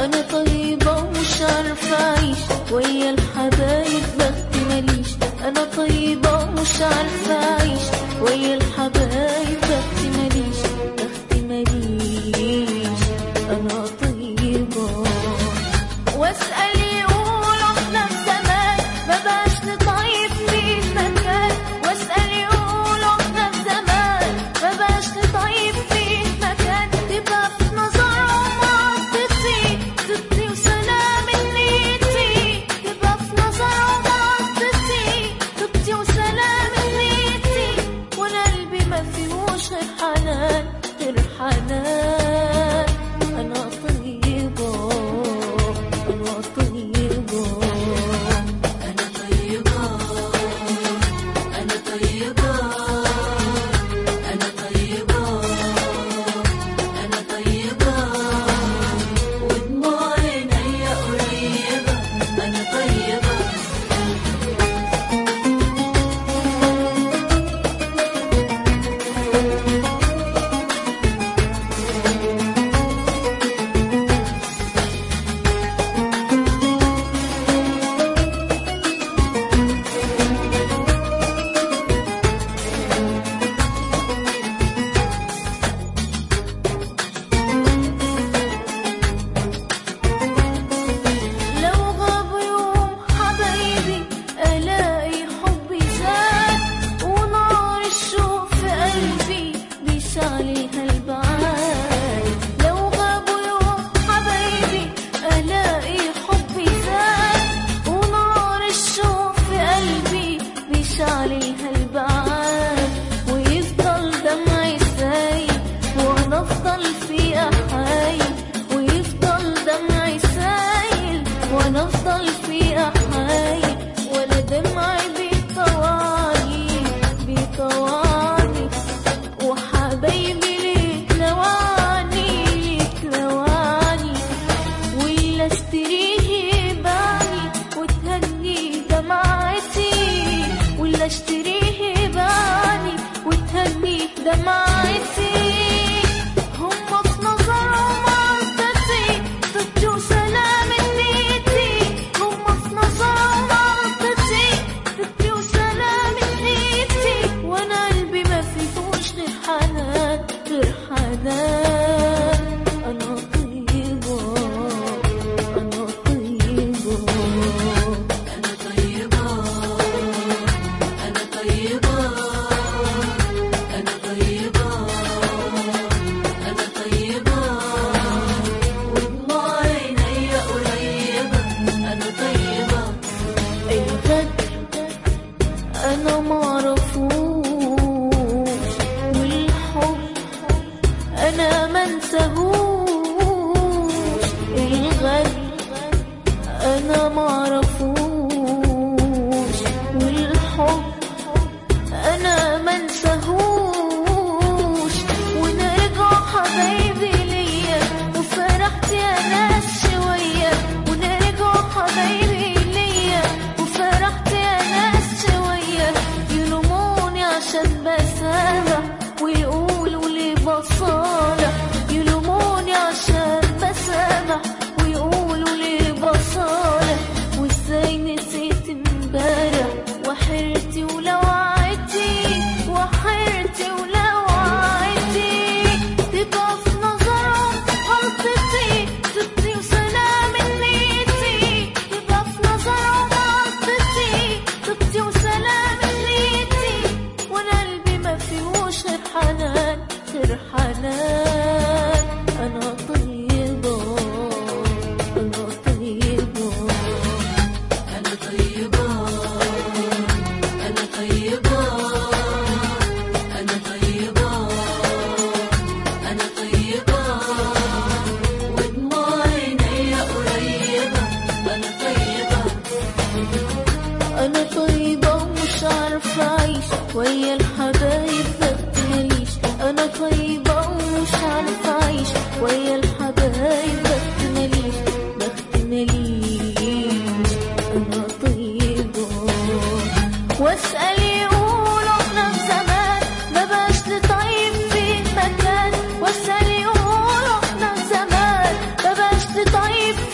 انا طيبة ومش عارفة اعيش ويا الحبايب بخت ماليش انا طيبة ومش عارفة اعيش ويا الحبايب بخت ماليش بخت ماليش انا طيبة واسأل يقولوا احنا في زمان ما بقاش نطيب في مكان واسأل يقولوا احنا في زمان ما بقاش نطيب في مكان تبقى في نظرهم قصتي طبتي وسلام نيتي تبقى في نظرهم قصتي طبتي وسلام نيتي وانا قلبي ما فيهوش غير حنان غير حنان انا طيبة انا طيبة أنا طيبة أنا طيبة أنا طيبة أنا طيبة ودموع عينيا قريبة أنا طيبة لو غابوا يوم حبايبي الاقي حبي زاد ونار الشوق في قلبي بيشعلها البعاد لو غابوا يوم حبايبي الاقي حبي زاد ونار الشوق في قلبي بيشعلها البعاد ويفضل دمعي سايل وانا افضل في احايل ويفضل دمعي سايل وانا افضل في احايل ولا دمعي بيطواني بيطواني وحبايبي ليك لواني ليك لواني ولا اشتريه يباني وتهني دمعتي ولا اشتريه يباني وتهني دمعتي هم في نظرهم عرفتي طبتي وسلام نيتي هم في نظرهم عرفتي طبتي وسلام نيتي وانا قلبي ما فيهوش غير حنان غير حنان انا طيبة انا طيبة أنا طيبة أنا طيبة أنا طيبة أنا طيبة ودموع عينيا قريبة أنا طيبة الغدر انا معرفوش والحب انا منساهوش الغدر انا معرفوش والحب انا منساهوش ونرجع حبايبي ليا وفرحت يا ناس شوية ونرجع حبايبي ليا وفرحت يا ناس شوية يلوموني عشان بسامح ويقولوا لي بصالح يلوموني عشان بسامح ويقولوا لي بصالح وازاي نسيت امبارح وحرتي ولو عدتي وحرتي ولو عدتي تبقى في نظرهم غلطتي طبتي وسلام نيتي تبقى في نظرهم غلطتي طبتي وسلام نيتي وانا قلبي ما فيهوش غير حنان غير حنان انا طيبة انا طيبة أنا طيبة أنا طيبة أنا طيبة أنا طيبة ودموع عينيا قريبة أنا طيبة انا طيبة ومش عارفة اعيش ويا الحبايب بخت ماليش انا طيبة ومش عارفة اعيش ويا الحبايب بخت ماليش بخت ماليش انا طيبة واسأل يقولوا احنا في زمان ما بقاش نطيب في مكان واسأل يقولوا احنا في زمان ما بقاش نطيب طيب